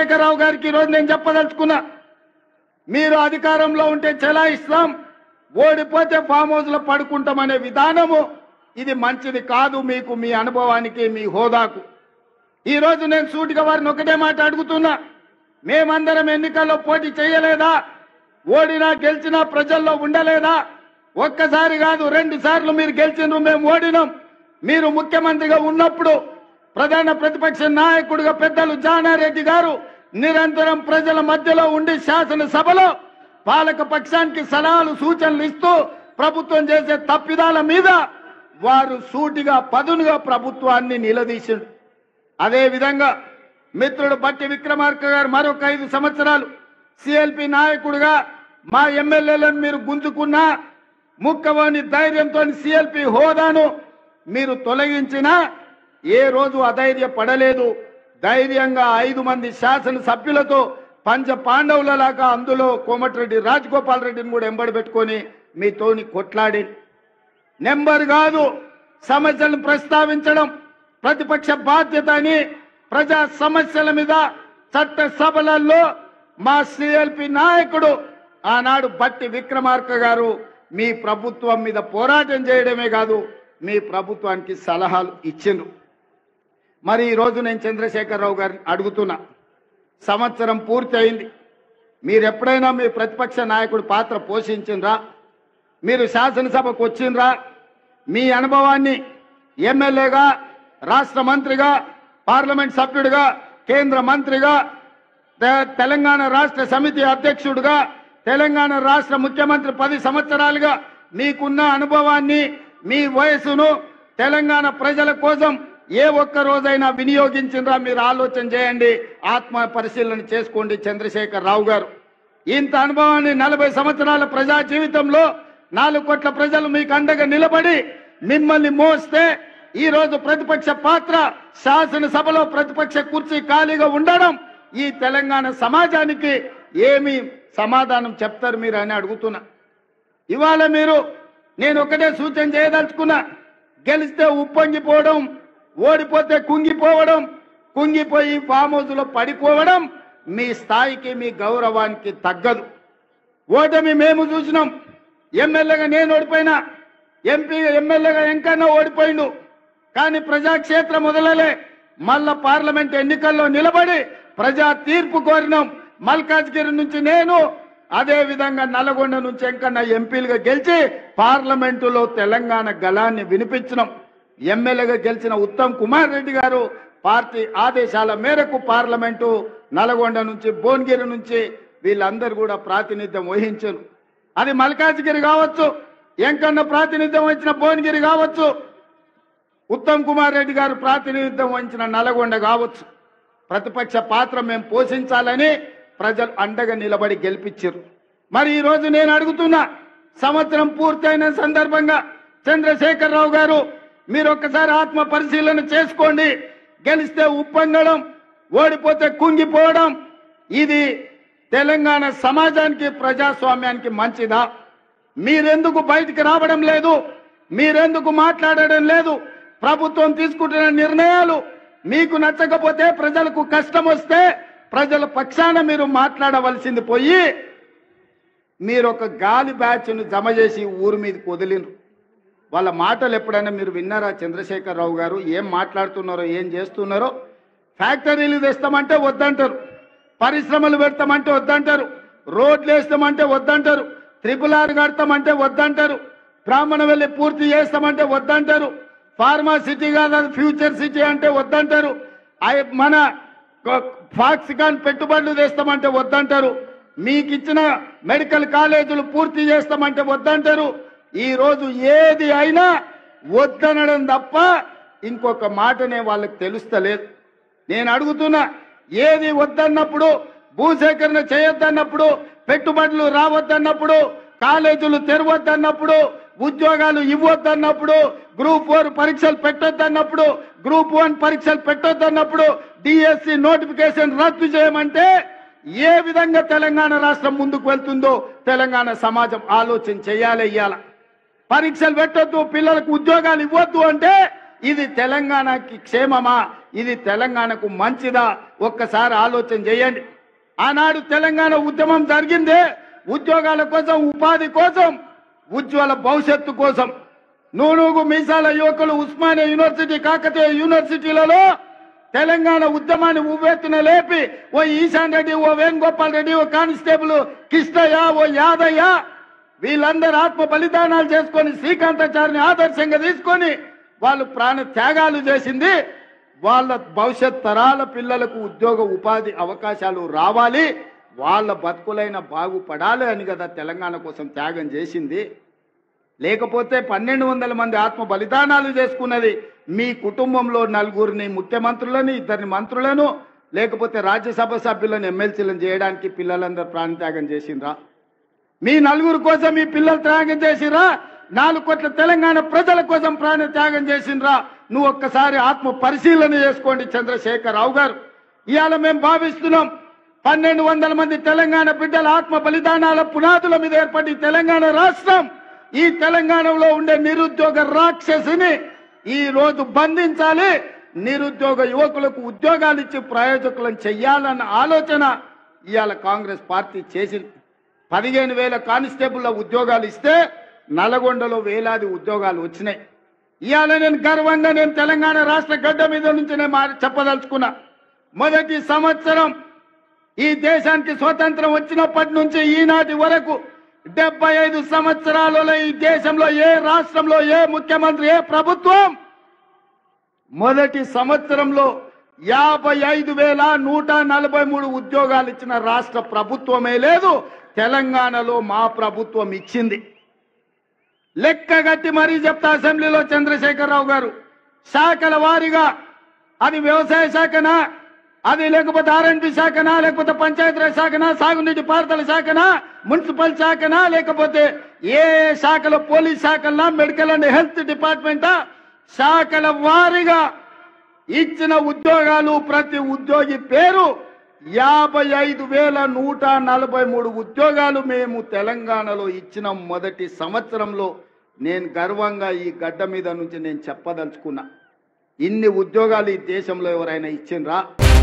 చంద్రశేఖరరావు గారికి ఈరోజు నేను చెప్పదలుచుకున్నా మీరు అధికారంలో ఉంటే చెలాయిస్తాం ఓడిపోతే ఫామ్ హౌస్ లో పడుకుంటామనే విధానము ఇది మంచిది కాదు మీకు మీ అనుభవానికి మీ హోదాకు ఈ రోజు నేను సూటిగా వారిని ఒకటే మాట అడుగుతున్నా మేమందరం ఎన్నికల్లో పోటీ చేయలేదా ఓడినా గెలిచినా ప్రజల్లో ఉండలేదా ఒక్కసారి కాదు రెండు సార్లు మీరు గెలిచిండ్రు మేము ఓడినాం మీరు ముఖ్యమంత్రిగా ఉన్నప్పుడు ప్రధాన ప్రతిపక్ష నాయకుడిగా పెద్దలు జానారెడ్డి గారు నిరంతరం ప్రజల మధ్యలో ఉండి శాసనసభలో పాలక పక్షానికి సలహాలు సూచనలు ఇస్తూ ప్రభుత్వం చేసే తప్పిదాల మీద వారు సూటిగా పదునుగా ప్రభుత్వాన్ని నిలదీసిండు అదే విధంగా మిత్రుడు బట్టి విక్రమార్క గారు మరొక ఐదు సంవత్సరాలు సిఎల్పి నాయకుడిగా మా ఎమ్మెల్యేలను మీరు గుంజుకున్నా ముక్కవని ధైర్యంతో సిఎల్పి హోదాను మీరు తొలగించినా ఏ రోజు అధైర్య పడలేదు ధైర్యంగా ఐదు మంది శాసనసభ్యులతో పంచ పాండవులలాగా అందులో కోమటిరెడ్డి రాజగోపాల్ రెడ్డిని కూడా ఎంబడి పెట్టుకొని మీతోని కొట్లాడి నెంబర్ కాదు సమస్యలను ప్రస్తావించడం ప్రతిపక్ష బాధ్యత అని ప్రజా సమస్యల మీద చట్ట సభలలో మా సిఎల్పి నాయకుడు ఆనాడు బట్టి విక్రమార్క గారు మీ ప్రభుత్వం మీద పోరాటం చేయడమే కాదు మీ ప్రభుత్వానికి సలహాలు ఇచ్చిండ్రు మరి ఈరోజు నేను చంద్రశేఖరరావు గారిని అడుగుతున్నా సంవత్సరం పూర్తి అయింది మీరు ఎప్పుడైనా మీ ప్రతిపక్ష నాయకుడు పాత్ర పోషించిండ్రా మీరు శాసనసభకు వచ్చిండ్రా మీ అనుభవాన్ని ఎమ్మెల్యేగా రాష్ట్ర మంత్రిగా పార్లమెంట్ సభ్యుడిగా కేంద్ర మంత్రిగా తె- తెలంగాణ రాష్ట్ర సమితి అధ్యక్షుడిగా తెలంగాణ రాష్ట్ర ముఖ్యమంత్రి పది సంవత్సరాలుగా మీకున్న అనుభవాన్ని మీ వయసును తెలంగాణ ప్రజల కోసం ఏ ఒక్క రోజైనా వినియోగించిండ్రా మీరు ఆలోచన చేయండి ఆత్మ పరిశీలన చేసుకోండి చంద్రశేఖర్ రావు గారు ఇంత అనుభవాన్ని నలభై సంవత్సరాల ప్రజా జీవితంలో నాలుగు కోట్ల ప్రజలు మీకు అండగా నిలబడి మిమ్మల్ని మోస్తే ఈ రోజు ప్రతిపక్ష పాత్ర శాసనసభలో ప్రతిపక్ష కుర్చీ ఖాళీగా ఉండడం ఈ తెలంగాణ సమాజానికి ఏమి సమాధానం చెప్తారు మీరు అని అడుగుతున్నా ఇవాళ మీరు నేను ఒకటే సూచన చేయదలుచుకున్నా గెలిస్తే ఉప్పొంగిపోవడం ఓడిపోతే కుంగిపోవడం కుంగిపోయి ఫామ్ హౌస్ లో పడిపోవడం మీ స్థాయికి మీ గౌరవానికి తగ్గదు ఓటమి మేము చూసినాం ఎమ్మెల్యేగా నేను ఓడిపోయినా ఎంపీ ఎమ్మెల్యేగా ఎంకన్నా ఓడిపోయిండు కానీ ప్రజాక్షేత్రం మొదలలే మళ్ళా పార్లమెంట్ ఎన్నికల్లో నిలబడి ప్రజా తీర్పు కోరినాం మల్కాజ్గిరి నుంచి నేను అదే విధంగా నల్గొండ నుంచి ఎంకన్నా ఎంపీలుగా గెలిచి పార్లమెంటులో తెలంగాణ గళాన్ని వినిపించినాం ఎమ్మెల్యేగా గెలిచిన ఉత్తమ్ కుమార్ రెడ్డి గారు పార్టీ ఆదేశాల మేరకు పార్లమెంటు నల్గొండ నుంచి భువనగిరి నుంచి వీళ్ళందరూ కూడా ప్రాతినిధ్యం వహించారు అది మల్కాజ్గిరి కావచ్చు ఎంకన్న ప్రాతినిధ్యం వహించిన భువనగిరి కావచ్చు ఉత్తమ్ కుమార్ రెడ్డి గారు ప్రాతినిధ్యం వహించిన నల్గొండ కావచ్చు ప్రతిపక్ష పాత్ర మేము పోషించాలని ప్రజలు అండగా నిలబడి గెలిపించారు మరి ఈ రోజు నేను అడుగుతున్నా సంవత్సరం పూర్తయిన సందర్భంగా చంద్రశేఖరరావు గారు మీరు ఒక్కసారి ఆత్మ పరిశీలన చేసుకోండి గెలిస్తే ఉప్పొంగడం ఓడిపోతే కుంగిపోవడం ఇది తెలంగాణ సమాజానికి ప్రజాస్వామ్యానికి మంచిదా మీరెందుకు బయటికి రావడం లేదు మీరెందుకు మాట్లాడడం లేదు ప్రభుత్వం తీసుకుంటున్న నిర్ణయాలు మీకు నచ్చకపోతే ప్రజలకు కష్టం వస్తే ప్రజల పక్షాన మీరు మాట్లాడవలసింది పోయి మీరు ఒక గాలి బ్యాచ్ను జమ చేసి ఊరి మీదకి వదిలిండ్రు వాళ్ళ మాటలు ఎప్పుడైనా మీరు విన్నారా చంద్రశేఖరరావు గారు ఏం మాట్లాడుతున్నారో ఏం చేస్తున్నారో ఫ్యాక్టరీలు తెస్తామంటే వద్దంటారు పరిశ్రమలు పెడతామంటే వద్దంటారు రోడ్లు వేస్తామంటే వద్దంటారు త్రిపుల్ ఆర్ కడతామంటే వద్దంటారు బ్రాహ్మణ వెళ్ళి పూర్తి చేస్తామంటే వద్దంటారు ఫార్మా సిటీ కాదు అది ఫ్యూచర్ సిటీ అంటే వద్దంటారు అయి- మన ఫాక్సికాన్ పెట్టుబడులు తెస్తామంటే వద్దంటారు మీకు ఇచ్చిన మెడికల్ కాలేజీలు పూర్తి చేస్తామంటే వద్దంటారు ఈ రోజు ఏది అయినా వద్దనడం తప్ప ఇంకొక మాటనే వాళ్ళకి తెలుస్తలేదు నేను అడుగుతున్నా ఏది వద్దన్నప్పుడు భూసేకరణ చేయొద్దన్నప్పుడు పెట్టుబడులు రావద్దన్నప్పుడు కాలేజీలు తెరవద్దన్నప్పుడు ఉద్యోగాలు ఇవ్వద్దన్నప్పుడు గ్రూప్ ఫోర్ పరీక్షలు పెట్టొద్దన్నప్పుడు గ్రూప్ వన్ పరీక్షలు పెట్టొద్దన్నప్పుడు డిఎస్సి నోటిఫికేషన్ రద్దు చేయమంటే ఏ విధంగా తెలంగాణ రాష్ట్రం ముందుకు వెళ్తుందో తెలంగాణ సమాజం ఆలోచన చేయాలి ఇయ్యాల పరీక్షలు పెట్టొద్దు పిల్లలకు ఉద్యోగాలు ఇవ్వద్దు అంటే ఇది తెలంగాణకి క్షేమమా ఇది తెలంగాణకు మంచిదా ఒక్కసారి ఆలోచన చేయండి ఆనాడు తెలంగాణ ఉద్యమం జరిగిందే ఉద్యోగాల కోసం ఉపాధి కోసం ఉజ్వల భవిష్యత్తు కోసం నూనూగు మీసాల యువకులు ఉస్మానియా యూనివర్సిటీ కాకతీయ యూనివర్సిటీలలో తెలంగాణ ఉద్యమాన్ని ఉవ్వెత్తున లేపి ఓ ఈశాన్ రెడ్డి ఓ వేణుగోపాల్ రెడ్డి ఓ కానిస్టేబుల్ కిష్టయ్య ఓ యాదయ్య వీళ్ళందరూ ఆత్మ బలిదానాలు చేసుకొని శ్రీకాంతాచారిని ఆదర్శంగా తీసుకొని వాళ్ళు ప్రాణ త్యాగాలు చేసింది వాళ్ళ భవిష్యత్ తరాల పిల్లలకు ఉద్యోగ ఉపాధి అవకాశాలు రావాలి వాళ్ళ బతుకులైన బాగుపడాలి అని కదా తెలంగాణ కోసం త్యాగం చేసింది లేకపోతే పన్నెండు వందల మంది ఆత్మ బలిదానాలు చేసుకున్నది మీ కుటుంబంలో నలుగురిని ముఖ్యమంత్రులని ఇద్దరిని మంత్రులను లేకపోతే రాజ్యసభ సభ్యులను ఎమ్మెల్సీలను చేయడానికి పిల్లలందరూ ప్రాణత్యాగం చేసిండ్రా మీ నలుగురు కోసం మీ పిల్లలు త్యాగం చేసిరా నాలుగు కోట్ల తెలంగాణ ప్రజల కోసం ప్రాణ త్యాగం చేసిండ్రా నువ్వు ఒక్కసారి ఆత్మ పరిశీలన చేసుకోండి చంద్రశేఖర్ రావు గారు ఇవాళ మేము భావిస్తున్నాం పన్నెండు వందల మంది తెలంగాణ బిడ్డల ఆత్మ బలిదానాల పునాదుల మీద ఏర్పడి తెలంగాణ రాష్ట్రం ఈ తెలంగాణలో ఉండే నిరుద్యోగ రాక్షసిని ఈ రోజు బంధించాలి నిరుద్యోగ యువకులకు ఉద్యోగాలు ఇచ్చి ప్రయోజకులను చెయ్యాలన్న ఆలోచన ఇవాళ కాంగ్రెస్ పార్టీ చేసింది పదిహేను వేల కానిస్టేబుల్ల ఉద్యోగాలు ఇస్తే నల్గొండలో వేలాది ఉద్యోగాలు వచ్చినాయి ఇవాళ నేను గర్వంగా నేను తెలంగాణ రాష్ట్ర గడ్డ మీద నుంచి నేను మా- చెప్పదలుచుకున్నా మొదటి సంవత్సరం ఈ దేశానికి స్వతంత్రం వచ్చినప్పటి నుంచి ఈనాటి వరకు డెబ్బై ఐదు సంవత్సరాలలో ఈ దేశంలో ఏ రాష్ట్రంలో ఏ ముఖ్యమంత్రి ఏ ప్రభుత్వం మొదటి సంవత్సరంలో యాభై ఐదు వేల నూట నలభై మూడు ఉద్యోగాలు ఇచ్చిన రాష్ట్ర ప్రభుత్వమే లేదు తెలంగాణలో మా ప్రభుత్వం ఇచ్చింది లెక్క గట్టి మరీ చెప్తా అసెంబ్లీలో చంద్రశేఖరరావు గారు శాఖల వారీగా అది వ్యవసాయ శాఖనా అది లేకపోతే ఆర్ఎండ్బి శాఖనా లేకపోతే పంచాయతీరాజ్ శాఖనా సాగునీటి పారుదల శాఖనా మున్సిపల్ శాఖనా లేకపోతే ఏ ఏ శాఖలో పోలీస్ శాఖలా మెడికల్ అండ్ హెల్త్ డిపార్ట్మెంటా శాఖల వారీగా ఇచ్చిన ఉద్యోగాలు ప్రతి ఉద్యోగి పేరు యాభై ఐదు వేల నూట నలభై మూడు ఉద్యోగాలు మేము తెలంగాణలో ఇచ్చిన మొదటి సంవత్సరంలో నేను గర్వంగా ఈ గడ్డ మీద నుంచి నేను చెప్పదలుచుకున్నా ఇన్ని ఉద్యోగాలు ఈ దేశంలో ఎవరైనా ఇచ్చిండ్రా